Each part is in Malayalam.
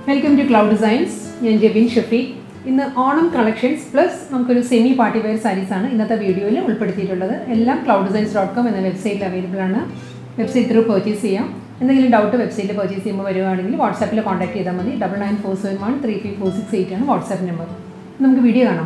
വെൽക്കം ടു ക്ലൗഡ് ഡിസൈൻസ് ഞാൻ ജെബിൻ ഷഫീഖ് ഇന്ന് ഓണം കളക്ഷൻസ് പ്ലസ് നമുക്കൊരു സെമി പാർട്ടി വെയർ സാരീസ് ആണ് ഇന്നത്തെ വീഡിയോയിൽ ഉൾപ്പെടുത്തിയിട്ടുള്ളത് എല്ലാം ക്ലൗഡ് ഡിസൈൻസ് ഡോട്ട് കോം എന്ന വെബ്സൈറ്റിൽ അവൈലബിൾ ആണ് വെബ്സൈറ്റ് ത്രൂ പർച്ചേസ് ചെയ്യാം എന്തെങ്കിലും ഡൗട്ട് വെബ്സൈറ്റിൽ പർച്ചേസ് ചെയ്യുമ്പോൾ വരുവാണെങ്കിൽ വാട്സാപ്പിൽ കോൺടാക്ട് ചെയ്താൽ മതി double nine four seven one three three four six eight ആണ് വാട്സാപ്പ് നമ്പർ നമുക്ക് വീഡിയോ കാണാം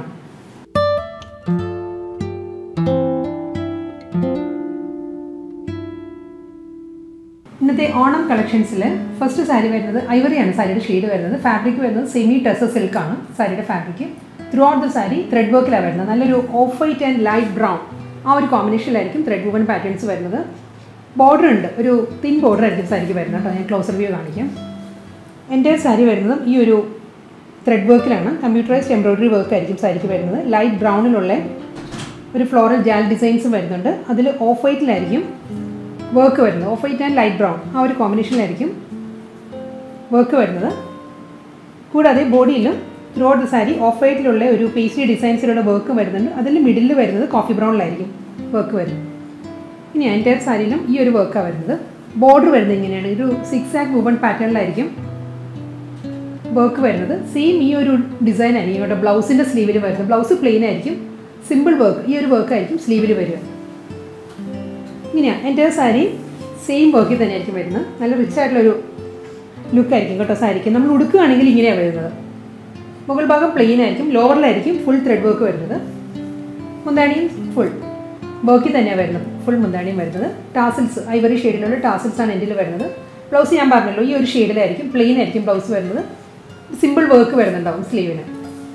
ഇന്നത്തെ ഓണം കളക്ഷൻസിൽ ഫസ്റ്റ് സാരി വരുന്നത് ഐവറിയാണ് സാരിയുടെ ഷെയ്ഡ് വരുന്നത് ഫാബ്രിക് വരുന്നത് സെമി ടെസ സിൽക്കാണ് സാരിയുടെ fabric throughout the sari thread വർക്കിലാണ് വരുന്നത് നല്ലൊരു off white and light brown ആ ഒരു കോമ്പിനേഷനിലായിരിക്കും ത്രെഡ് വുവൺ പാറ്റേൺസ് വരുന്നത് ബോർഡർ ഉണ്ട് ഒരു തിൻ ബോർഡർ ആയിരിക്കും സാരിക്ക് വരുന്നത് കേട്ടോ ഞാൻ ക്ലോസർ വ്യൂ കാണിക്കാം എൻ്റെ സാരി വരുന്നതും ഈ ഒരു ത്രെഡ് വർക്കിലാണ് കമ്പ്യൂട്ടറൈസ്ഡ് എംബ്രോയിഡറി വർക്ക് ആയിരിക്കും സാരിക്ക് വരുന്നത് ലൈറ്റ് ബ്രൗണിലുള്ള ഒരു ഫ്ലോറൽ ജാൽ ഡിസൈൻസും വരുന്നുണ്ട് അതിൽ ഓഫ് വൈറ്റിലായിരിക്കും വർക്ക് വരുന്നത് off white and light brown ആ ഒരു കോമ്പിനേഷനിലായിരിക്കും വർക്ക് വരുന്നത് കൂടാതെ ബോഡിയിലും throughout the sari off വൈറ്റിലുള്ള ഒരു പേസ്ട്രി ഡിസൈൻസിലുള്ള വർക്ക് വരുന്നുണ്ട് അതിൽ മിഡിൽ വരുന്നത് കോഫി ബ്രൗണിലായിരിക്കും വർക്ക് വരുന്നത് ഇനി എൻ്റെ സാരിയിലും ഈ ഒരു വർക്കാണ് വരുന്നത് ബോർഡർ വരുന്നത് ഇങ്ങനെയാണ് ഒരു സിക്സ് ആക്ക് വുവൺ പാറ്റേണിലായിരിക്കും വർക്ക് വരുന്നത് സെയിം ഈ ഒരു ഡിസൈൻ ആയിരിക്കും ഇവിടെ ബ്ലൗസിൻ്റെ സ്ലീവിൽ വരുന്നത് ബ്ലൗസ് പ്ലെയിൻ ആയിരിക്കും സിമ്പിൾ വർക്ക് ഈ ഒരു വർക്ക് ആയിരിക്കും സ്ലീവിൽ വരിക ഇങ്ങനെയാണ് എൻ്റെ സാരി സെയിം വർക്കിൽ തന്നെ ആയിരിക്കും വരുന്നത് നല്ല റിച്ച് ആയിട്ടുള്ളൊരു ലുക്കായിരിക്കും കേട്ടോ സാരിക്ക് നമ്മൾ ഉടുക്കുകയാണെങ്കിൽ ഇങ്ങനെയാണ് വരുന്നത് മുകൾ ഭാഗം പ്ലെയിൻ ആയിരിക്കും ലോവറിലായിരിക്കും ഫുൾ ത്രെഡ് വർക്ക് വരുന്നത് മുന്താണിയും ഫുൾ വർക്കിൽ തന്നെയാണ് വരുന്നത് ഫുൾ മുന്താണിയും വരുന്നത് ടാസിൽസ് ഐവറി ഷെയ്ഡിലുള്ള ടാസിൽസ് ആണ് എൻ്റെ വരുന്നത് ബ്ലൗസ് ഞാൻ പറഞ്ഞല്ലോ ഈ ഒരു ഷെയ്ഡിലായിരിക്കും പ്ലെയിൻ ആയിരിക്കും ബ്ലൗസ് വരുന്നത് സിമ്പിൾ വർക്ക് വരുന്നുണ്ടാവും സ്ലീവിന്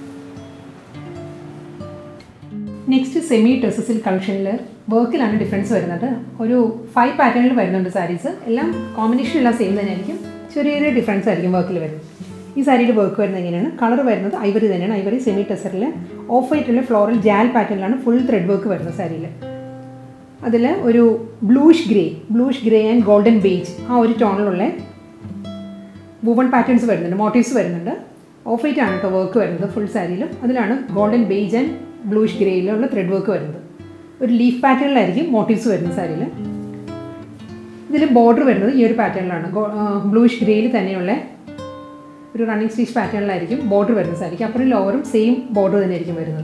നെക്സ്റ്റ് സെമി ഡ്രസ്സസിൽ കളക്ഷനിൽ വർക്കിലാണ് ഡിഫറൻസ് വരുന്നത് ഒരു ഫൈവ് പാറ്റേണിൽ വരുന്നുണ്ട് സാരീസ് എല്ലാം കോമ്പിനേഷൻ എല്ലാം സെയിം തന്നെയായിരിക്കും ചെറിയ ചെറിയ ഡിഫറൻസ് ആയിരിക്കും വർക്കിൽ വരുന്നത് ഈ സാരിയുടെ വർക്ക് വരുന്നത് എങ്ങനെയാണ് കളർ വരുന്നത് ഐവറി തന്നെയാണ് ഐവറി സെമി ടെസറിൽ ഓഫ് വൈറ്റുള്ള ഫ്ലോറൽ ജാൽ പാറ്റേണിലാണ് ഫുൾ ത്രെഡ് വർക്ക് വരുന്നത് സാരിയിൽ അതിൽ ഒരു bluish grey bluish grey and golden beige ആ ഒരു ടോണിലുള്ള വുവൺ പാറ്റേൺസ് വരുന്നുണ്ട് മോട്ടീവ്സ് വരുന്നുണ്ട് ഓഫ് വൈറ്റ് ആണ് കേട്ടോ വർക്ക് വരുന്നത് ഫുൾ സാരിയിലും അതിലാണ് ഗോൾഡൻ ബേജ് ആൻഡ് ബ്ലൂഷ് ഗ്രേയിലുള്ള ത്രെഡ് വർക്ക് വരുന്നത് ഒരു ലീഫ് പാറ്റേണിലായിരിക്കും മോട്ടീവ്സ് വരുന്നത് സാരിയിൽ ഇതിൽ ബോർഡർ വരുന്നത് ഈ ഒരു പാറ്റേണിലാണ് ബ്ലൂഷ് ഗ്രേയിൽ തന്നെയുള്ള ഒരു റണ്ണിങ് സ്റ്റിച്ച് പാറ്റേണിലായിരിക്കും ബോർഡർ വരുന്നത് സാരിക്ക് അപ്പുറം ലോവറും സെയിം ബോർഡർ തന്നെ ആയിരിക്കും വരുന്നത്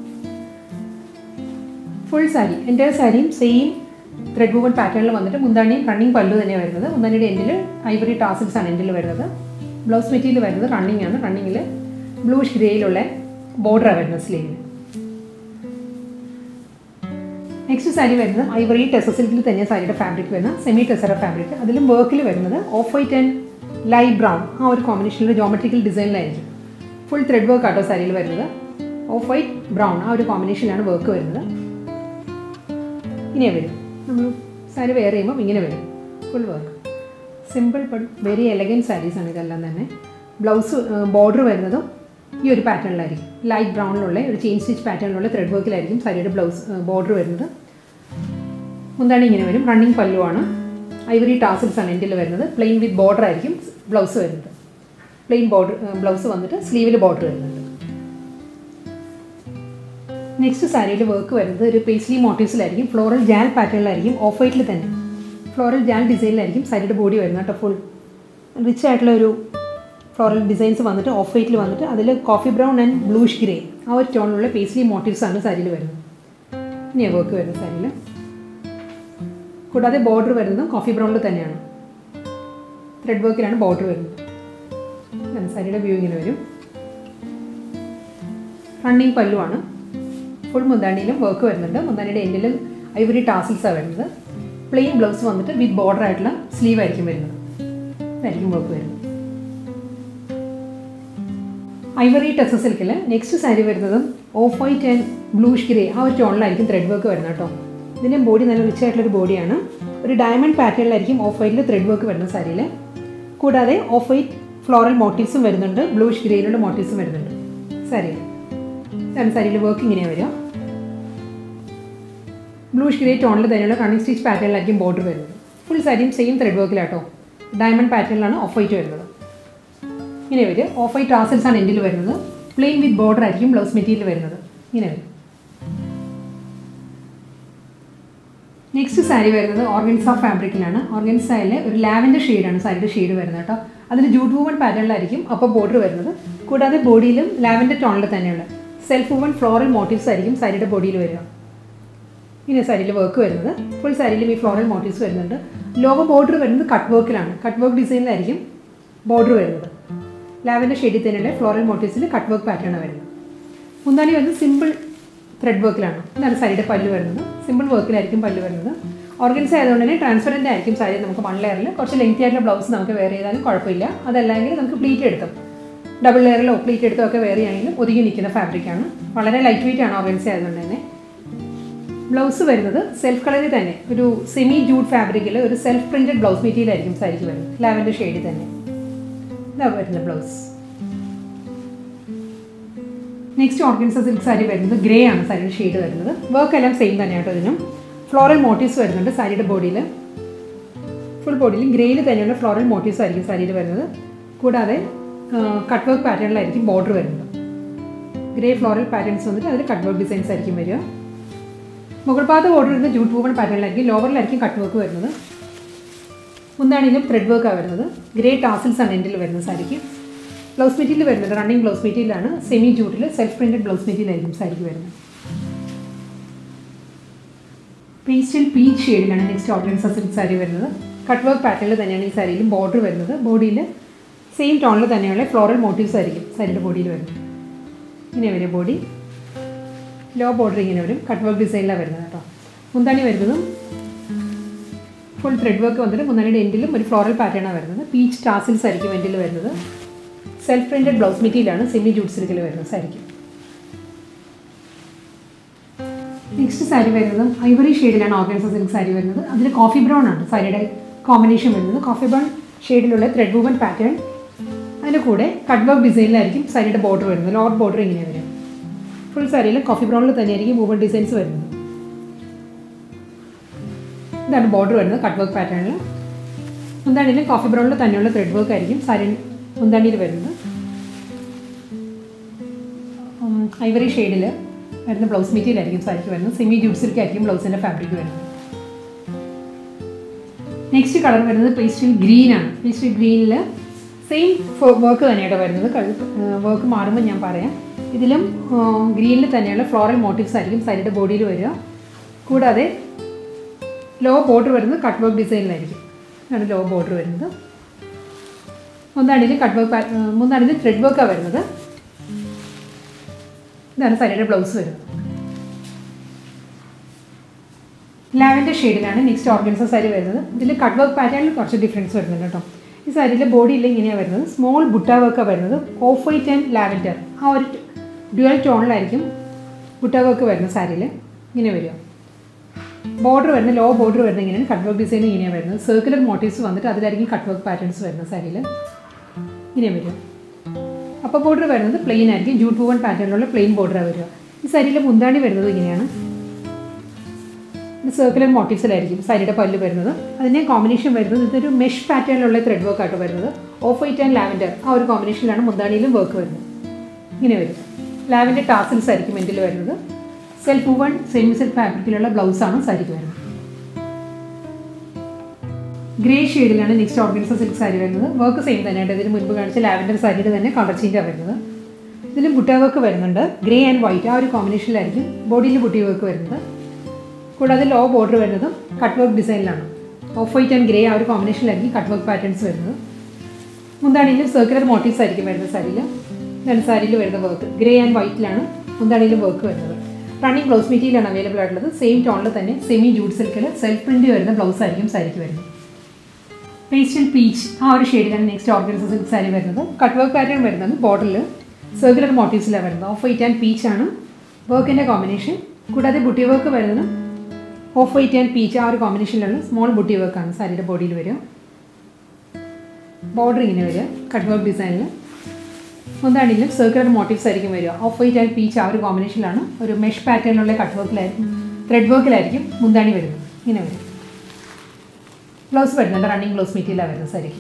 ഫുൾ സാരി എൻ്റെ സാരിയും സെയിം ത്രെഡ് വുവൺ പാറ്റേണിൽ വന്നിട്ട് മുന്താണിയും റണ്ണിങ് പല്ലു തന്നെയാണ് വരുന്നത് മുന്താണിയുടെ എൻഡിൽ ഐവറി ടാസിൽസ് ആണ് എൻഡിൽ വരുന്നത് ബ്ലൗസ് മെറ്റീരിയൽ വരുന്നത് റണ്ണിങ് ആണ് റണ്ണിങ്ങിൽ ബ്ലൂഷ് ഗ്രേയിലുള്ള ബോർഡറാണ് വരുന്നത് സ്ലീവിന് നെക്സ്റ്റ് സാരി വരുന്നത് ഐവറി ടെസ സിൽക്കിൽ തന്നെ സാരിയുടെ ഫാബ്രിക് വരുന്നത് സെമി ടെസറ ഫാബ്രിക് അതിലും വർക്കിൽ വരുന്നത് off white and light brown ആ ഒരു കോമ്പിനേഷനിൽ ജോമെട്രിക്കൽ ഡിസൈനിലായിരിക്കും ഫുൾ ത്രെഡ് വർക്ക് ആട്ടോ സാരിയിൽ വരുന്നത് ഓഫ് വൈറ്റ് ബ്രൗൺ ആ ഒരു കോമ്പിനേഷനിലാണ് വർക്ക് വരുന്നത് ഇങ്ങനെ വരും നമ്മൾ സാരി വെയർ ചെയ്യുമ്പോൾ ഇങ്ങനെ വരും full work simple but very elegant സാരീസാണ് ഇതെല്ലാം തന്നെ ബ്ലൗസ് ബോർഡർ വരുന്നതും ഈ ഒരു പാറ്റേണിലായിരിക്കും ലൈറ്റ് ബ്രൗണിലുള്ള ഒരു ചെയിൻ സ്റ്റിച്ച് പാറ്റേണിലുള്ള ത്രെഡ് വർക്കിലായിരിക്കും സാരിയുടെ ബ്ലൗസ് ബോർഡർ വരുന്നത് മുന്താണി ഇങ്ങനെ വരും റണ്ണിങ് പല്ലുവാണ് ഐവറി ടാസിൽസ് ആണ് എൻ്റെ വരുന്നത് പ്ലെയിൻ വിത്ത് ബോർഡർ ആയിരിക്കും ബ്ലൗസ് വരുന്നത് പ്ലെയിൻ ബോർഡർ ബ്ലൗസ് വന്നിട്ട് സ്ലീവിൽ ബോർഡർ വരുന്നുണ്ട് നെക്സ്റ്റ് സാരിയിൽ വർക്ക് വരുന്നത് ഒരു പേസ്ലി മോട്ടീവ്സിലായിരിക്കും ഫ്ലോറൽ ജാൽ പാറ്റേണിലായിരിക്കും ഓഫ് വൈറ്റിൽ തന്നെ ഫ്ലോറൽ ജാൽ ഡിസൈനിലായിരിക്കും സാരിയുടെ ബോഡി വരുന്നത് കേട്ടോ ഫുൾ റിച്ച് ആയിട്ടുള്ള ഒരു ഫ്ലോറൽ ഡിസൈൻസ് വന്നിട്ട് ഓഫ് വൈറ്റിൽ വന്നിട്ട് അതിൽ coffee brown and bluish grey ആ ഒരു ടോണിലുള്ള പേസ്ലി മോട്ടീവ്സ് ആണ് സാരിയിൽ വരുന്നത് ഇനിയാണ് വർക്ക് വരുന്നത് സാരിയിൽ കൂടാതെ ബോർഡർ വരുന്നത് കോഫി ബ്രൗണിൽ തന്നെയാണ് ത്രെഡ് വർക്കിലാണ് ബോർഡർ വരുന്നത് സാരിയുടെ വ്യൂ ഇങ്ങനെ വരും റണ്ണിങ് പല്ലുവാണ് ഫുൾ മുന്താണിയിലും വർക്ക് വരുന്നുണ്ട് മുന്താണിയുടെ എൻഡിലും ഐവറി ടാസിൽസാണ് വരുന്നത് പ്ലെയിൻ ബ്ലൗസ് വന്നിട്ട് വിത്ത് ബോർഡർ ആയിട്ടുള്ള സ്ലീവ് ആയിരിക്കും വരുന്നത് ഇതായിരിക്കും വർക്ക് വരുന്നത് ഐവറി ടെസ സിൽക്കിൽ നെക്സ്റ്റ് സാരി വരുന്നതും off white and bluish grey ആ ഒരു ടോണിലായിരിക്കും ത്രെഡ് വർക്ക് വരുന്നത് കേട്ടോ ഇതിൻ്റെ ബോഡി നല്ല റിച്ച് ആയിട്ടുള്ളൊരു ബോഡിയാണ് ഒരു ഡയമണ്ട് പാറ്റേണിലായിരിക്കും ഓഫ് വൈറ്റിൽ ത്രെഡ് വർക്ക് വരുന്ന സാരിയിൽ കൂടാതെ ഓഫ് വൈറ്റ് ഫ്ലോറൽ മോട്ടീവ്സും വരുന്നുണ്ട് ബ്ലൂഷ് ഗ്രേയിലുള്ള മോട്ടീവ്സും വരുന്നുണ്ട് സാരിയിൽ ഇതാണ് സാരിയിൽ വർക്ക് ഇങ്ങനെയാണ് വരിക ബ്ലൂഷ് ഗ്രേ ടോണിൽ തന്നെയുള്ള റണ്ണിങ് സ്റ്റിച്ച് പാറ്റേണിലായിരിക്കും ബോർഡർ വരുന്നത് ഫുൾ സാരിയും സെയിം ത്രെഡ് വർക്കിലാട്ടോ ഡയമണ്ട് പാറ്റേണിലാണ് ഓഫ് വൈറ്റ് വരുന്നത് ഇങ്ങനെ വരും ഓഫ് വൈറ്റ് ടാസിൽസ് ആണ് എൻഡിൽ വരുന്നത് പ്ലെയിൻ വിത്ത് ബോർഡർ ആയിരിക്കും ബ്ലൗസ് മെറ്റീരിയൽ വരുന്നത് ഇങ്ങനെ വരും നെക്സ്റ്റ് സാരി വരുന്നത് ഓർഗൻസ ഫാബ്രിക്കിലാണ് ഓർഗൻസയിൽ ഒരു ലാവൻഡർ ഷെയ്ഡാണ് സാരിയുടെ ഷെയ്ഡ് വരുന്നത് കേട്ടോ അതിന് ജൂട്ട് വൂവൺ പാറ്റേണിലായിരിക്കും അപ്പോൾ ബോർഡർ വരുന്നത് കൂടാതെ ബോഡിയിലും ലാവൻഡർ ടോണിൽ തന്നെയുള്ള സെൽഫ് വൂവൺ ഫ്ലോറൽ മോട്ടീവ്സ് ആയിരിക്കും സാരിയുടെ ബോഡിയിൽ വരിക ഇങ്ങനെ സാരിയിൽ വർക്ക് വരുന്നത് ഫുൾ സാരിയിലും ഈ ഫ്ലോറൽ മോട്ടീവ്സ് വരുന്നുണ്ട് ലോവർ ബോർഡർ വരുന്നത് കട്ട് വർക്കിലാണ് കട്ട് വർക്ക് ഡിസൈനിലായിരിക്കും ബോർഡർ വരുന്നത് ലാവൻഡർ ഷെയ്ഡിൽ തന്നെയുള്ള ഫ്ലോറൽ മോട്ടീവ്സിൽ കട്ട് വർക്ക് പാറ്റേൺ വരുന്നത് മുന്താണി വരുന്നത് സിമ്പിൾ ത്രെഡ് വർക്കിലാണ് ഇതാണ് സാരിയുടെ പല്ല് വരുന്നത് സിമ്പിൾ വർക്കിലായിരിക്കും പല്ല് വരുന്നത് ഓർഗൻസ് ആയതുകൊണ്ട് തന്നെ ട്രാൻസ്പെറൻ്റ് ആയിരിക്കും സാരി നമുക്ക് വൺ ലെയറിൽ കുറച്ച് ലെങ്തി ആയിട്ടുള്ള ബ്ലൗസ് നമുക്ക് വെയർ ചെയ്താലും കുഴപ്പമില്ല അതല്ലെങ്കിൽ നമുക്ക് പ്ലീറ്റ് എടുത്തും ഡബിൾ ലെയറിലോ പ്ലീറ്റ് എടുത്തോ ഒക്കെ വെയർ ചെയ്യുകയാണെങ്കിലും ഒതുങ്ങി നിൽക്കുന്ന ഫാബ്രിക്കാണ് വളരെ ലൈറ്റ് വെയിറ്റ് ആണ് ഓർഗൻസ് ആയതുകൊണ്ട് തന്നെ ബ്ലൗസ് വരുന്നത് സെൽഫ് കളറിൽ തന്നെ ഒരു സെമി ജൂഡ് ഫാബ്രിക്കിൽ ഒരു സെൽഫ് പ്രിൻറ്റഡ് ബ്ലൗസ് മെറ്റീരിയൽ ആയിരിക്കും സാരിക്ക് വരുന്നത് ലാവൻഡർ ഷെയ്ഡിൽ തന്നെ ഇതാ വരുന്ന blouse next organza silk sari വരുന്നത് ഗ്രേ ആണ് സാരിയുടെ ഷെയ്ഡ് വരുന്നത് വർക്ക് എല്ലാം സെയിം തന്നെയാട്ടോ ഇതിനും ഫ്ലോറൽ മോട്ടീവ്സ് വരുന്നുണ്ട് സാരിയുടെ ബോഡിയിൽ ഫുൾ ബോഡിയിൽ ഗ്രേയിൽ തന്നെയുള്ള ഫ്ലോറൽ മോട്ടീവ്സ് ആയിരിക്കും സാരിയിൽ വരുന്നത് കൂടാതെ കട്ട് വർക്ക് പാറ്റേണിലായിരിക്കും ബോർഡർ വരുന്നത് ഗ്രേ ഫ്ലോറൽ പാറ്റേൺസ് വന്നിട്ട് അതിൽ കട്ട് വർക്ക് ഡിസൈൻസ് ആയിരിക്കും വരിക മുകൾ ഭാഗത്ത് ബോർഡർ വരുന്നത് ജൂട്ട് വൂവൺ പാറ്റേണിലായിരിക്കും ലോവറിലായിരിക്കും കട്ട് വർക്ക് വരുന്നത് മുന്താണിയിലും ത്രെഡ് വർക്കാണ് വരുന്നത് ഗ്രേ ടാസിൽസ് ആണ് എൻഡിൽ വരുന്നത് സാരിക്ക് ബ്ലൗസ് മെറ്റീരിയൽ വരുന്നത് റണ്ണിങ് ബ്ലൗസ് മെറ്റീരിയലാണ് സെമി ജൂട്ടിൽ സെൽഫ് പ്രിൻറ്റഡ് ബ്ലൗസ് മെറ്റീരിയൽ ആയിരിക്കും സാരിക്ക് വരുന്നത് പേസ്റ്റൽ പീച്ച് ഷെയ്ഡിലാണ് നെക്സ്റ്റ് ഓർഗൻസ സിൽക്ക് സാരി വരുന്നത് കട്ട് വർക്ക് പാറ്റേണിൽ തന്നെയാണ് ഈ സാരിയിലും ബോർഡർ വരുന്നത് ബോഡിയിൽ സെയിം ടോണിൽ തന്നെയുള്ള ഫ്ലോറൽ മോട്ടീവ്സ് ആയിരിക്കും സാരിയുടെ ബോഡിയിൽ വരുന്നത് ഇങ്ങനെ വരും ബോഡി ലോ ബോർഡർ ഇങ്ങനെ വരും കട്ട് വർക്ക് ഡിസൈനിലാണ് വരുന്നത് കേട്ടോ മുന്താണി വരുന്നതും ഫുൾ ത്രെഡ് വർക്ക് വന്നിട്ട് മുന്താണിയുടെ എൻഡിലും ഒരു ഫ്ലോറൽ പാറ്റേണാണ് വരുന്നത് പീച്ച് ടാസിൽസ് ആയിരിക്കും എൻഡിൽ വരുന്നത് സെൽഫ് പ്രിൻറ്റഡ് ബ്ലൗസ് മെറ്റീരിയലാണ് സെമി ജൂട്ട് സിൽക്കിൽ വരുന്നത് സാരിക്ക് നെക്സ്റ്റ് സാരി വരുന്നത് ഐവറി ഷെയ്ഡിലാണ് ഓർഗൻസ സിൽക്ക് സാരി വരുന്നത് അതിൽ കോഫി ബ്രൗൺ ആണ് സാരിയുടെ കോമ്പിനേഷൻ വരുന്നത് കോഫി ബ്രൗൺ ഷെയ്ഡിലുള്ള ത്രെഡ് വൂവൻ പാറ്റേൺ അതിൻ്റെ കൂടെ കട്ട് വർക്ക് ഡിസൈനിലായിരിക്കും സാരിയുടെ ബോർഡർ വരുന്നത് ലോവർ ബോർഡർ ഇങ്ങനെ വരും ഫുൾ സാരിയിൽ കോഫി ബ്രൗണിൽ തന്നെയായിരിക്കും വൂവൻ ഡിസൈൻസ് വരുന്നത് ഇതാണ് ബോർഡർ വരുന്നത് കട്ട് വർക്ക് പാറ്റേണിൽ മുന്താണിയിൽ കോഫി ബ്രൗണിൽ തന്നെയുള്ള ത്രെഡ് വർക്ക് ആയിരിക്കും സാരി മുന്താണിയിൽ വരുന്നത് ഐവറി ഷെയ്ഡിൽ വരുന്ന ബ്ലൗസ് മെറ്റീരിയൽ ആയിരിക്കും സാരിക്ക് വരുന്നത് സെമി ജൂട്ട് സിൽക്ക് ആയിരിക്കും ബ്ലൗസിൻ്റെ ഫാബ്രിക് വരുന്നത് നെക്സ്റ്റ് കളർ വരുന്നത് പേസ്റ്റൽ ഗ്രീൻ ആണ് പേസ്റ്റൽ ഗ്രീനിൽ സെയിം വർക്ക് തന്നെയാണ് വരുന്നത് വർക്ക് മാറുമ്പോൾ ഞാൻ പറയാം ഇതിലും ഗ്രീനിൽ തന്നെയുള്ള ഫ്ലോറൽ മോട്ടീവ്സ് ആയിരിക്കും സാരിയുടെ ബോഡിയിൽ വരിക കൂടാതെ ലോ ബോർഡർ വരുന്നത് കട്ട് വർക്ക് ഡിസൈനിലായിരിക്കും ഇതാണ് ലോ ബോർഡർ വരുന്നത് മുന്താണിയിൽ കട്ട് വർക്ക് മുന്താണിയിൽ ത്രെഡ് വർക്കാണ് വരുന്നത് ഇതാണ് സാരിയുടെ ബ്ലൗസ് വരുന്നത് ലാവൻഡർ ഷെയ്ഡിലാണ് നെക്സ്റ്റ് ഓർഗൻസ സാരി വരുന്നത് ഇതിൽ കട്ട് വർക്ക് പാറ്റേണിൽ കുറച്ച് ഡിഫറൻസ് വരുന്നുണ്ട് കേട്ടോ ഈ സാരിയിലെ ബോഡിയിൽ ഇങ്ങനെയാണ് വരുന്നത് സ്മോൾ ബുട്ട വർക്കാണ് വരുന്നത് ഓഫ് വൈറ്റ് ആൻഡ് ലാവൻഡർ ആ ഒരു ഡ്യുവൽ ടോണിലായിരിക്കും ബുട്ട വർക്ക് വരുന്നത് സാരിയിൽ ഇങ്ങനെ വരിക ബോർഡർ വരുന്ന ലോ ബോർഡർ വരുന്നത് ഇങ്ങനെയാണ് കട്ട് വർക്ക് ഡിസൈൻ ഇങ്ങനെയാണ് വരുന്നത് സർക്കുലർ മോട്ടീവ്സ് വന്നിട്ട് അതിലായിരിക്കും കട്ട് വർക്ക് പാറ്റേൺസ് വരുന്നത് സാരിയിൽ ഇങ്ങനെ വരിക അപ്പോൾ ബോർഡർ വരുന്നത് പ്ലെയിൻ ആയിരിക്കും ജൂട്ട് വൂവൺ പാറ്റേണിലുള്ള പ്ലെയിൻ ബോർഡറാണ് വരിക ഈ സാരിയിലെ മുന്താണി വരുന്നത് ഇങ്ങനെയാണ് സർക്കുലർ മോട്ടീവ്സിലായിരിക്കും സാരിയുടെ പല്ല് വരുന്നത് അതിൻ്റെ കോമ്പിനേഷൻ വരുന്നത് ഇതൊരു മെഷ് പാറ്റേണിലുള്ള ത്രെഡ് വർക്ക് ആയിട്ട് വരുന്നത് ഓഫ് വൈറ്റ് ആൻഡ് ലാവൻഡർ ആ ഒരു കോമ്പിനേഷനിലാണ് മുന്താണിയിലും വർക്ക് വരുന്നത് ഇങ്ങനെ വരും ലാവൻഡർ ടാസിൽസ് ആയിരിക്കും എൻഡിൽ വരുന്നത് സെൽഫ് വൺ സെമി സെൽഫ് ഫാബ്രിക്കിലുള്ള ബ്ലൗസാണ് സാരിക്ക് വരുന്നത് ഗ്രേ ഷെയ്ഡിലാണ് നെക്സ്റ്റ് ഓർഗൻസ സിൽക്ക് സാരി വരുന്നത് വർക്ക് സെയിം തന്നെയാണ് ഇതിന് മുൻപ് കാണിച്ച ലാവൻഡർ സാരിയുടെ തന്നെ കളർ ചേഞ്ചാണ് വരുന്നത് ഇതിൽ ബുട്ട വർക്ക് വരുന്നുണ്ട് ഗ്രേ ആൻഡ് വൈറ്റ് ആ ഒരു കോമ്പിനേഷനിലായിരിക്കും ബോഡിയിൽ ബുട്ടി വർക്ക് വരുന്നത് കൂടാതെ ലോ ബോർഡർ വരുന്നതും കട്ട് വർക്ക് ഡിസൈനിലാണ് ഓഫ് വൈറ്റ് ആൻഡ് ഗ്രേ ആ ഒരു കോമ്പിനേഷനിലായിരിക്കും കട്ട് വർക്ക് പാറ്റേൺസ് വരുന്നത് മുന്താണിയിലും സർക്കുലർ മോട്ടീവ്സ് ആയിരിക്കും വരുന്നത് സാരിയിൽ ഇതാണ് സാരിയിൽ വരുന്ന വർക്ക് ഗ്രേ ആൻഡ് വൈറ്റിലാണ് മുന്താണിയിലും വർക്ക് വരുന്നത് റണ്ണിങ് ബ്ലൗസ് മെറ്റീരിയലാണ് അവൈലബിൾ ആയിട്ടുള്ളത് സെയിം ടോണിൽ തന്നെ സെമി ജൂട്ട് സിൽക്കിൽ സെൽഫ് പ്രിൻറ്റ് വരുന്ന ബ്ലൗസ് ആയിരിക്കും സാരിക്ക് വരുന്നത് പേസ്റ്റൽ പീച്ച് ആ ഒരു ഷെയ്ഡിലാണ് നെക്സ്റ്റ് ഓർഗൻസ സിൽക്ക് സാരി വരുന്നത് കട്ട് വർക്ക് പാറ്റേൺ വരുന്നത് ബോർഡറിൽ സർക്കുലർ മോട്ടീവ്സിലാണ് വരുന്നത് ഓഫ് വൈറ്റ് ആൻഡ് പീച്ച് ആണ് വർക്കിൻ്റെ കോമ്പിനേഷൻ കൂടാതെ ബുട്ടി വർക്ക് വരുന്നത് ഓഫ് വൈറ്റ് ആൻഡ് പീച്ച് ആ ഒരു കോമ്പിനേഷനിലുള്ള സ്മോൾ ബുട്ടി വർക്കാണ് സാരിയുടെ ബോഡിയിൽ വരിക ബോർഡർ ഇങ്ങനെ വരിക കട്ട് വർക്ക് ഡിസൈനിൽ ഒന്നാണെങ്കിലും സർക്കുലർ മോട്ടീവ്സ് ആയിരിക്കും വരിക ഓഫ് വൈറ്റ് ആൻഡ് പീച്ച് ആ ഒരു കോമ്പിനേഷനിലാണ് ഒരു മെഷ് പാറ്റേണിലുള്ള കട്ട് വർക്കിലായിരിക്കും ത്രെഡ് വർക്കിലായിരിക്കും മുന്താണി വരുന്നത് ഇങ്ങനെ വരും ബ്ലൗസ് വരുന്നുണ്ട് റണ്ണിങ് ബ്ലൗസ് മെറ്റീരിയലാണ് വരുന്നത് സാരിക്ക്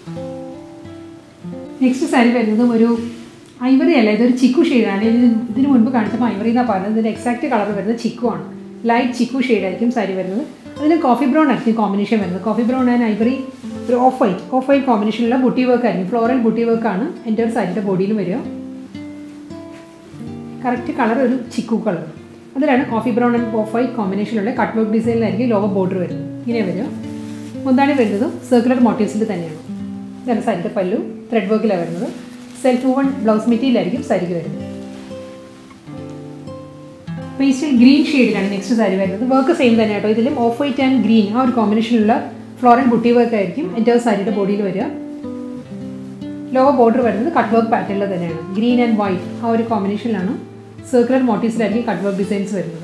നെക്സ്റ്റ് സാരി വരുന്നതും ഒരു ഐവറി അല്ല ഇതൊരു ചിക്കു ഷെയ്ഡാണ് ഇതിന് ഇതിന് മുൻപ് കാണിച്ചപ്പോൾ ഐവറി എന്നാണ് പറഞ്ഞത് ഇതിൻ്റെ എക്സാക്റ്റ് കളർ വരുന്നത് ചിക്കു ആണ് ലൈറ്റ് ചിക്കു ഷെയ്ഡായിരിക്കും സാരി വരുന്നത് അതിൽ കോഫി ബ്രൗൺ ആയിരിക്കും കോമ്പിനേഷൻ വരുന്നത് കോഫി ബ്രൗൺ ആൻഡ് ഐവറി ഒരു ഓഫ് വൈറ്റ് ഓഫ് വൈറ്റ് കോമ്പിനേഷനിലുള്ള ബുട്ടി വർക്ക് ആയിരിക്കും ഫ്ലോറൽ ബുട്ടി വർക്കാണ് എൻ്റെ ഒരു സാരിയുടെ ബോഡിയിലും വരിക കറക്റ്റ് കളർ ഒരു ചിക്കു കളർ അതിലാണ് coffee brown and off white കോമ്പിനേഷനിലുള്ള കട്ട് വർക്ക് ഡിസൈനിലായിരിക്കും ലോവർ ബോർഡർ വരുന്നത് ഇങ്ങനെ വരിക മുന്താണി വരുന്നത് സർക്കുലർ മോട്ടീവ്സിൽ തന്നെയാണ് ഇതാണ് സാരിയുടെ പല്ലു ത്രെഡ് വർക്കിലാണ് വരുന്നത് സെൽഫ് വൺ ബ്ലൗസ് മെറ്റീരിയലായിരിക്കും സാരിക്ക് വരുന്നത് പേസ്റ്റൽ ഗ്രീൻ ഷെയ്ഡിലാണ് നെക്സ്റ്റ് സാരി വരുന്നത് വർക്ക് സെയിം തന്നെ കേട്ടോ ഇതിലും ഓഫ് വൈറ്റ് ആൻഡ് ഗ്രീൻ ആ ഒരു കോമ്പിനേഷനിലുള്ള ഫ്ലോറൽ ബുട്ടി വർക്ക് ആയിരിക്കും എൻ്റെ സാരിയുടെ ബോഡിയിൽ വരിക ലോവർ ബോർഡർ വരുന്നത് കട്ട് വർക്ക് പാറ്റേണിൽ തന്നെയാണ് ഗ്രീൻ ആൻഡ് വൈറ്റ് ആ ഒരു കോമ്പിനേഷനിലാണ് സർക്കുലർ മോട്ടീവ്സിലായിരിക്കും കട്ട് വർക്ക് ഡിസൈൻസ് വരുന്നത്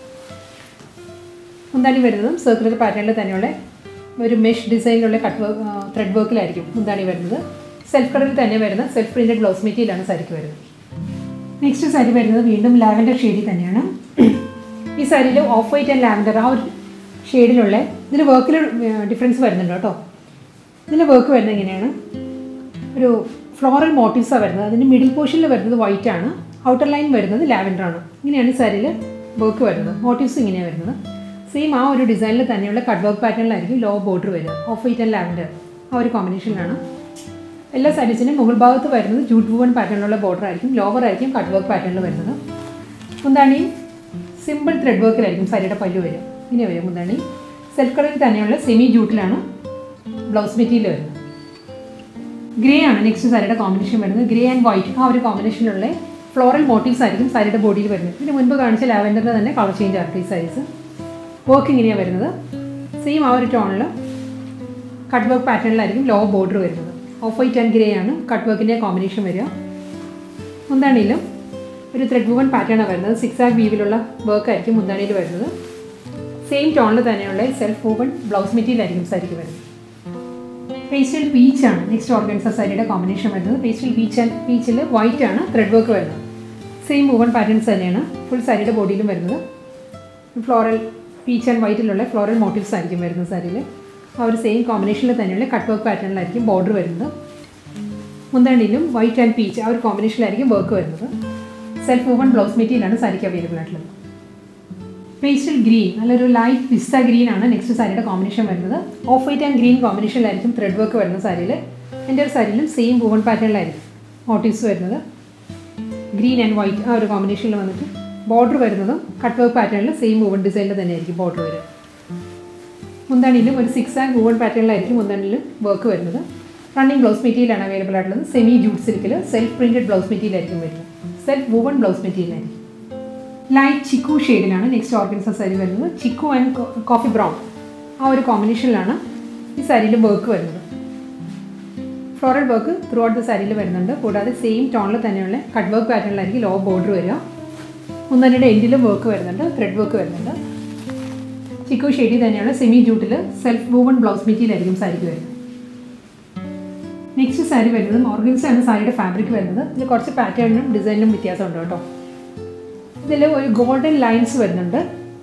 മുന്താണി വരുന്നതും സർക്കുലർ പാറ്റേണിൽ തന്നെയുള്ള ഒരു മെഷ് ഡിസൈനിലുള്ള കട്ട് വർക്ക് ത്രെഡ് വർക്കിലായിരിക്കും മുന്താണി വരുന്നത് സെൽഫ് കളറിൽ തന്നെ വരുന്ന സെൽഫ് പ്രിൻറ്റഡ് ബ്ലൗസ് മെറ്റീരിയലാണ് സാരിക്ക് വരുന്നത് നെക്സ്റ്റ് സാരി വരുന്നത് വീണ്ടും ലാവൻഡർ ഷെയ്ഡിൽ തന്നെയാണ് ഈ സാരിയിൽ ഓഫ് വൈറ്റ് ആൻഡ് ലാവൻഡർ ആ ഒരു ഷെയ്ഡിലുള്ള ഇതിൽ വർക്കിൽ ഡിഫറൻസ് വരുന്നുണ്ട് കേട്ടോ ഇതിൽ വർക്ക് വരുന്നത് ഇങ്ങനെയാണ് ഒരു ഫ്ലോറൽ മോട്ടീവ്സാണ് വരുന്നത് അതിൻ്റെ മിഡിൽ പോർഷനിൽ വരുന്നത് വൈറ്റ് ആണ് ഔട്ടർ ലൈൻ വരുന്നത് ലാവൻഡർ ആണ് ഇങ്ങനെയാണ് ഈ സാരിയിൽ വർക്ക് വരുന്നത് മോട്ടീവ്സ് ഇങ്ങനെയാണ് വരുന്നത് സെയിം ആ ഒരു ഡിസൈനിൽ തന്നെയുള്ള കട്ട് വർക്ക് പാറ്റേണിലായിരിക്കും ലോ ബോർഡർ വരിക ഓഫ് വൈറ്റ് ആൻഡ് ലാവൻഡർ ആ ഒരു കോമ്പിനേഷനിലാണ് എല്ലാ സാരീസിനും മുകൾ ഭാഗത്ത് വരുന്നത് ജൂട്ട് വൂവൺ പാറ്റേണിലുള്ള ബോർഡർ ആയിരിക്കും ലോവർ ആയിരിക്കും കട്ട് വർക്ക് പാറ്റേണിൽ വരുന്നത് മുന്താണി സിമ്പിൾ ത്രെഡ് വർക്കിലായിരിക്കും സാരിയുടെ പല്ലു വരും ഇങ്ങനെ വരും മുന്താണി സെൽഫ് കളറിൽ തന്നെയുള്ള സെമി ജൂട്ടിലാണ് ബ്ലൗസ് മെറ്റീരിയൽ വരുന്നത് ഗ്രേ ആണ് നെക്സ്റ്റ് സാരിയുടെ കോമ്പിനേഷൻ വരുന്നത് ഗ്രേ ആൻഡ് വൈറ്റ് ആ ഒരു കോമ്പിനേഷനിലുള്ള ഫ്ലോറൽ മോട്ടീവ്സ് ആയിരിക്കും സാരിയുടെ ബോഡിയിൽ വരുന്നത് ഇതിന് മുൻപ് കാണിച്ച ലാവൻഡറിൻ്റെ തന്നെ കളർ ചേഞ്ച് ആർട്ട് ഈ സാരീസ് വർക്ക് ഇങ്ങനെയാണ് വരുന്നത് സെയിം ആ ഒരു ടോണിൽ കട്ട് വർക്ക് പാറ്റേണിലായിരിക്കും ലോ ബോർഡർ വരുന്നത് ഓഫ് വൈറ്റ് ആൻഡ് ഗ്രേ ആണ് കട്ട് വർക്കിൻ്റെ കോമ്പിനേഷൻ വരിക മുന്താണിയിലും ഒരു ത്രെഡ് വുവൺ പാറ്റേണാണ് വരുന്നത് സിക്സ് ആഗ് വീവിലുള്ള വർക്ക് ആയിരിക്കും മുന്താണിയിൽ വരുന്നത് സെയിം ടോണിൽ തന്നെയുള്ള സെൽഫ് വൂവൺ ബ്ലൗസ് മെറ്റീരിയൽ ആയിരിക്കും സാരിക്ക് വരുന്നത് പേസ്റ്റൽ പീച്ച് ആണ് നെക്സ്റ്റ് ഓർഗൻസ സാരിയുടെ കോമ്പിനേഷൻ വരുന്നത് പേസ്റ്റൽ പീച്ച് ആൻഡ് പീച്ചിൽ വൈറ്റ് ആണ് ത്രെഡ് വർക്ക് വരുന്നത് സെയിം വൂവൺ പാറ്റേൺസ് തന്നെയാണ് ഫുൾ സാരിയുടെ ബോഡിയിലും വരുന്നത് ഫ്ലോറൽ പീച്ച് ആൻഡ് വൈറ്റിലുള്ള ഫ്ലോറൽ മോട്ടീവ്സ് ആയിരിക്കും വരുന്നത് സാരിയിൽ ആ ഒരു സെയിം കോമ്പിനേഷനിൽ തന്നെയുള്ള കട്ട് വർക്ക് പാറ്റേണിലായിരിക്കും ബോർഡർ വരുന്നത് മുന്താണ്ടിയിലും വൈറ്റ് ആൻഡ് പീച്ച് ആ ഒരു കോമ്പിനേഷനിലായിരിക്കും വർക്ക് വരുന്നത് സെൽഫ് വൂവൺ ബ്ലൗസ് മെറ്റീരിയലാണ് സാരിക്ക് അവൈലബിൾ ആയിട്ടുള്ളത് പേസ്റ്റൽ ഗ്രീൻ നല്ലൊരു ലൈറ്റ് പിസ്ത ഗ്രീൻ ആണ് നെക്സ്റ്റ് സാരിയുടെ കോമ്പിനേഷൻ വരുന്നത് ഓഫ് വൈറ്റ് ആൻഡ് ഗ്രീൻ കോമ്പിനേഷനിലായിരിക്കും ത്രെഡ് വർക്ക് വരുന്ന സാരിയിൽ എൻ്റെ ഒരു സാരിയിലും സെയിം വൂവൺ പാറ്റേണിലായിരിക്കും മോട്ടീവ്സ് വരുന്നത് ഗ്രീൻ ആൻഡ് വൈറ്റ് ആ ഒരു കോമ്പിനേഷനിൽ വന്നിട്ട് ബോർഡർ വരുന്നതും കട്ട് വർക്ക് പാറ്റേണിൽ സെയിം വൂവൺ ഡിസൈനിൽ തന്നെ ആയിരിക്കും ബോർഡർ വരിക മുന്താണിയിലും ഒരു സിക്സ് ആൻഡ് വൂവൺ പാറ്റേണിലായിരിക്കും മുന്താണിയിലും വർക്ക് വരുന്നത് റണ്ണിങ് ബ്ലൗസ് മെറ്റീരിയലാണ് അവൈലബിൾ ആയിട്ടുള്ളത് സെമി ജൂട്ട് സിൽക്കിൽ സെൽഫ് പ്രിൻറ്റഡ് ബ്ലൗസ് മെറ്റീരിയൽ ആയിരിക്കും വരുന്നത് സെൽഫ് വൂവൺ ബ്ലൗസ് മെറ്റീരിയൽ ആയിരിക്കും ലൈറ്റ് ചിക്കു ഷെയ്ഡിലാണ് നെക്സ്റ്റ് ഓർഗൻസ സാരി വരുന്നത് ചിക്കു ആൻഡ് കോഫി ബ്രൗൺ ആ ഒരു കോമ്പിനേഷനിലാണ് ഈ സാരിയിൽ വർക്ക് വരുന്നത് floral work throughout the സാരിയിൽ വരുന്നുണ്ട് കൂടാതെ സെയിം ടോണിൽ തന്നെയുള്ള കട്ട് വർക്ക് പാറ്റേണിലായിരിക്കും ലോ ബോർഡർ വരിക മുന്നണിയുടെ എൻഡിലും വർക്ക് വരുന്നുണ്ട് ത്രെഡ് വർക്ക് വരുന്നുണ്ട് ചിക്കു ഷെയ്ഡിൽ തന്നെയാണ് സെമി ജൂട്ടിൽ സെൽഫ് വൂവൺ ബ്ലൗസ് മെറ്റീരിയൽ ആയിരിക്കും സാരിക്ക് വരുന്നത് നെക്സ്റ്റ് സാരി വരുന്നത് ഓർഗൻസ് ആണ് സാരിയുടെ ഫാബ്രിക് വരുന്നത് ഇതിൽ കുറച്ച് പാറ്റേണിനും ഡിസൈനിനും വ്യത്യാസമുണ്ട് കേട്ടോ ഇതിൽ ഒരു ഗോൾഡൻ ലൈൻസ് വരുന്നുണ്ട്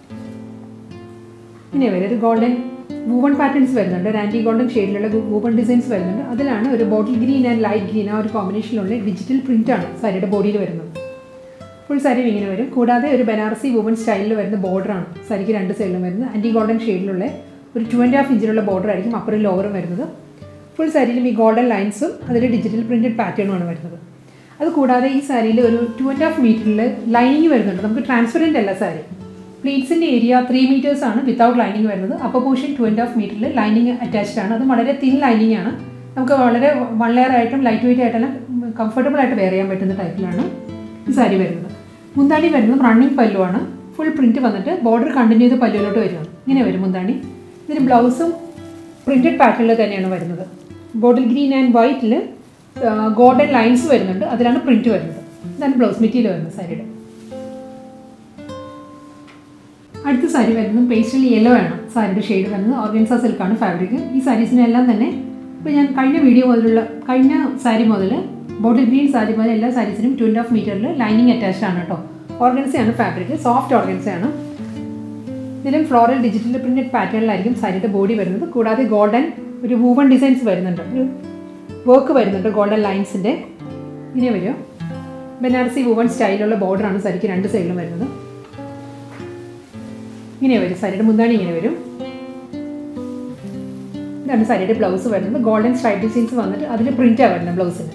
ഇനി വരും ഒരു ഗോൾഡൻ വൂവൺ പാറ്റേൺസ് വരുന്നുണ്ട് ഒരു ആൻറ്റി ഗോൾഡൻ ഷെയ്ഡിലുള്ള വൂവൺ ഡിസൈൻസ് വരുന്നുണ്ട് അതിലാണ് ഒരു bottle green and light green ആ ഒരു കോമ്പിനേഷനിലുള്ള ഡിജിറ്റൽ പ്രിൻ്റാണ് സാരിയുടെ ബോഡിയിൽ വരുന്നത് ഫുൾ സാരി ഇങ്ങനെ വരും കൂടാതെ ഒരു ബനാറസി വുമൺ സ്റ്റൈലിൽ വരുന്ന ബോർഡറാണ് സാരിക്ക് രണ്ട് സൈഡിലും വരുന്നത് ആൻറ്റി ഗോൾഡൻ ഷെയ്ഡിലുള്ള ഒരു ടു ആൻഡ് ഹാഫ് ഇഞ്ചിലുള്ള ബോർഡർ ആയിരിക്കും അപ്പറും ലോവറും വരുന്നത് ഫുൾ സാരിയിലും ഈ ഗോൾഡൻ ലൈൻസും അതിൽ ഡിജിറ്റൽ പ്രിൻറ്റഡ് പാറ്റേണുമാണ് വരുന്നത് അത് കൂടാതെ ഈ സാരിയിൽ ഒരു ടു ആൻഡ് ഹാഫ് മീറ്ററിൽ ലൈനിങ് വരുന്നുണ്ട് നമുക്ക് ട്രാൻസ്പെറൻറ്റ് അല്ല സാരി പ്ലീറ്റ്സിൻ്റെ ഏരിയ ത്രീ മീറ്റേഴ്സ് ആണ് വിത്തൗട്ട് ലൈനിങ് വരുന്നത് upper portion two and half മീറ്ററിൽ ലൈനിങ് അറ്റാച്ച്ഡ് ആണ് അത് വളരെ തിൻ ലൈനിങ് ആണ് നമുക്ക് വളരെ വൺ ലെയർ ആയിട്ടും ലൈറ്റ് വെയിറ്റ് ആയിട്ടെല്ലാം കംഫർട്ടബിൾ ആയിട്ട് വെയർ ചെയ്യാൻ പറ്റുന്ന ടൈപ്പിലാണ് ഈ സാരി വരുന്നത് മുന്താണി വരുന്നത് റണ്ണിങ് പല്ലുവാണ് ഫുൾ പ്രിൻറ്റ് വന്നിട്ട് ബോർഡർ കണ്ടിന്യൂ ചെയ്ത് പല്ലുവിലോട്ട് വരുന്നത് ഇങ്ങനെ വരും മുന്താണി ഇതിന് ബ്ലൗസും പ്രിൻറ്റഡ് പാറ്റേണിൽ തന്നെയാണ് വരുന്നത് ബോട്ടിൽ ഗ്രീൻ ആൻഡ് വൈറ്റിൽ ഗോൾഡൻ ലൈൻസ് വരുന്നുണ്ട് അതിലാണ് പ്രിൻറ്റ് വരുന്നത് ഇതാണ് ബ്ലൗസ് മെറ്റീരിയൽ വരുന്നത് സാരിയുടെ അടുത്ത സാരി വരുന്നത് പേസ്റ്റൽ യെല്ലോ ആണ് സാരിയുടെ ഷെയ്ഡ് വരുന്നത് ഓർഗൻസ സിൽക്കാണ് ഫാബ്രിക് ഈ സാരീസിനെല്ലാം തന്നെ ഇപ്പോൾ ഞാൻ കഴിഞ്ഞ വീഡിയോ മുതലുള്ള കഴിഞ്ഞ സാരി മുതൽ ബോട്ടിൽ ഗ്രീൻ സാരി മുതൽ എല്ലാ സാരീസിനും ടു ആൻഡ് ഹാഫ് മീറ്ററിൽ ലൈനിങ് അറ്റാച്ച്ഡ് ആണ് കേട്ടോ ഓർഗൻസയാണ് ഫാബ്രിക് സോഫ്റ്റ് ഓർഗൻസയാണ് ഇതിലും ഫ്ലോറൽ ഡിജിറ്റൽ പ്രിൻറ്റഡ് പാറ്റേണിലായിരിക്കും സാരിയുടെ ബോഡി വരുന്നത് കൂടാതെ ഗോൾഡൻ ഒരു വൂവൺ ഡിസൈൻസ് വരുന്നുണ്ട് ഒരു വർക്ക് വരുന്നുണ്ട് ഗോൾഡൻ ലൈൻസിൻ്റെ ഇങ്ങനെ വരും ബനാറസി വൂവൺ സ്റ്റൈലുള്ള ബോർഡറാണ് സാരിക്ക് രണ്ട് സൈഡിലും വരുന്നത് ഇങ്ങനെ വരും സാരിയുടെ മുന്താണി ഇങ്ങനെ വരും ഇതാണ് സാരിയുടെ ബ്ലൗസ് വരുന്നത് ഗോൾഡൻ സ്ട്രൈപ്പ് ഡിസൈൻസ് വന്നിട്ട് അതിൽ പ്രിൻറ്റാണ് വരുന്നത് ബ്ലൗസിന്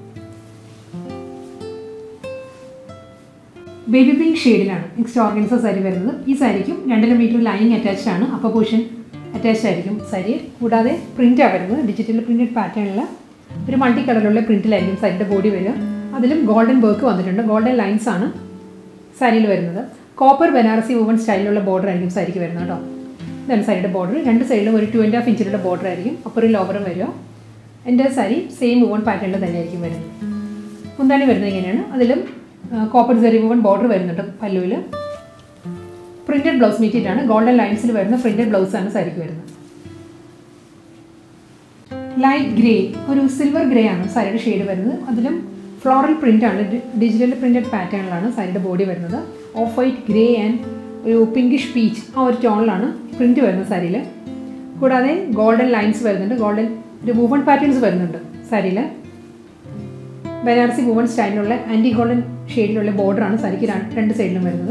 ബേബി പിങ്ക് ഷെയ്ഡിലാണ് നെക്സ്റ്റ് ഓർഗൻസ സാരി വരുന്നത് ഈ സാരിക്കും രണ്ടര മീറ്റർ ലൈനിങ് അറ്റാച്ച്ഡ് ആണ് അപ്പർ പോർഷൻ അറ്റാച്ച്ഡ് ആയിരിക്കും സാരി കൂടാതെ പ്രിൻ്റാണ് വരുന്നത് ഡിജിറ്റൽ പ്രിൻറ്റഡ് പാറ്റേണിൽ ഒരു മൾട്ടി കളറിലുള്ള പ്രിൻറ്റിലായിരിക്കും സാരിയുടെ ബോഡി വരിക അതിലും ഗോൾഡൻ വർക്ക് വന്നിട്ടുണ്ട് ഗോൾഡൻ ലൈൻസ് ആണ് സാരിയിൽ വരുന്നത് കോപ്പർ ബനാറസി വുവൺ സ്റ്റൈലിലുള്ള ബോർഡർ ആയിരിക്കും സാരിക്ക് വരുന്നത് കേട്ടോ ഇതാണ് സാരിയുടെ ബോർഡർ രണ്ട് സൈഡിലും ഒരു ടു ആൻഡ് ഹാഫ് ഇഞ്ചിലുള്ള ബോർഡർ ആയിരിക്കും അപ്പറും ലോവറും വരിക എൻ്റെ സാരി സെയിം വുവൺ പാറ്റേണിൽ തന്നെ ആയിരിക്കും വരുന്നത് മുന്താണി വരുന്നത് ഇങ്ങനെയാണ് അതിലും കോപ്പർ സെറി വുവൺ ബോർഡർ വരുന്നുണ്ട് പല്ലുവിൽ പ്രിൻറ്റഡ് ബ്ലൗസ് മെറ്റീരിയലാണ് ഗോൾഡൻ ലൈൻസിൽ വരുന്ന പ്രിൻറ്റഡ് ബ്ലൗസാണ് സാരിക്ക് വരുന്നത് ലൈറ്റ് ഗ്രേ ഒരു സിൽവർ ഗ്രേ ആണ് സാരിയുടെ ഷെയ്ഡ് വരുന്നത് അതിലും ഫ്ലോറൽ പ്രിൻ്റ് ആണ് ഡിജിറ്റൽ പ്രിൻറ്റഡ് പാറ്റേണിലാണ് സാരിയുടെ ബോഡി വരുന്നത് ഓഫ് വൈറ്റ് ഗ്രേ ആൻഡ് ഒരു പിങ്കിഷ് പീച്ച് ആ ഒരു ടോണിലാണ് പ്രിൻറ്റ് വരുന്നത് സാരിയിൽ കൂടാതെ ഗോൾഡൻ ലൈൻസ് വരുന്നുണ്ട് ഗോൾഡൻ ഒരു വുവൺ പാറ്റേൺസ് വരുന്നുണ്ട് സാരിയിൽ ബനാറസി വുവൺ സ്റ്റൈലിലുള്ള ആൻറ്റി ഗോൾഡൻ ഷെയ്ഡിലുള്ള ബോർഡറാണ് സാരിക്ക് രണ്ട് സൈഡിലും വരുന്നത്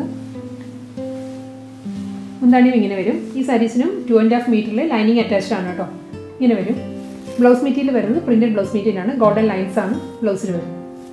മുന്താണിയും ഇങ്ങനെ വരും ഈ സാരീസിനും ടു ആൻഡ് ഹാഫ് മീറ്ററിൽ ലൈനിങ് അറ്റാച്ച്ഡ് ആണ് കേട്ടോ ഇങ്ങനെ വരും ബ്ലൗസ് മെറ്റീരിയൽ വരുന്നത് പ്രിൻറ്റഡ് ബ്ലൗസ് മെറ്റീരിയലാണ് ഗോൾഡൻ ലൈൻസ് ആണ് ബ്ലൗസിൽ വരുന്നത്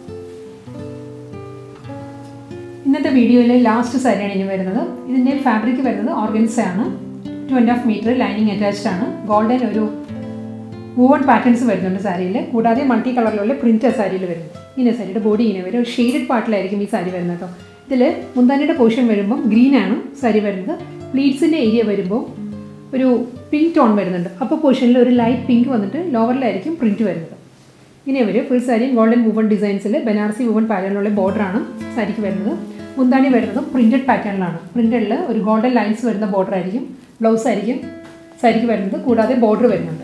ഇന്നത്തെ വീഡിയോയിലെ ലാസ്റ്റ് സാരിയാണ് ഇനി വരുന്നത് ഇതിൻ്റെ ഫാബ്രിക് വരുന്നത് ഓർഗൻസ ആണ് two and half metre lining attached ആണ് ഗോൾഡൻ ഒരു വൂവൺ പാറ്റേൺസ് വരുന്നുണ്ട് സാരിയിൽ കൂടാതെ മൾട്ടി കളറിലുള്ള പ്രിൻ്റ് സാരിയിൽ വരുന്നു ഇങ്ങനെ സാരിയുടെ ബോഡി ഇങ്ങനെ വരും ഒരു ഷെയ്ഡഡ് പാർട്ടിലായിരിക്കും ഈ സാരി വരുന്നത് കേട്ടോ ഇതിൽ മുന്താനിയുടെ പോർഷൻ വരുമ്പം ഗ്രീൻ ആണ് സാരി വരുന്നത് പ്ലീറ്റ്സിൻ്റെ ഏരിയ വരുമ്പോൾ ഒരു പിങ്ക് ടോൺ വരുന്നുണ്ട് അപ്പോൾ പോർഷനിൽ ഒരു ലൈറ്റ് പിങ്ക് വന്നിട്ട് ലോവറിലായിരിക്കും പ്രിൻറ്റ് വരുന്നത് ഇങ്ങനെ വരും ഫുൾ സാരി ഗോൾഡൻ വുവൺ ഡിസൈൻസിൽ ബനാറസി വുവൺ പാറ്റേണിലുള്ള ബോർഡറാണ് സാരിക്ക് വരുന്നത് മുന്താണി വരുന്നത് പ്രിൻറ്റഡ് പാറ്റേണിലാണ് പ്രിൻറ്റഡിൽ ഒരു ഗോൾഡൻ ലൈൻസ് വരുന്ന ബോർഡർ ആയിരിക്കും ബ്ലൗസ് ആയിരിക്കും സാരിക്ക് വരുന്നത് കൂടാതെ ബോർഡർ വരുന്നുണ്ട്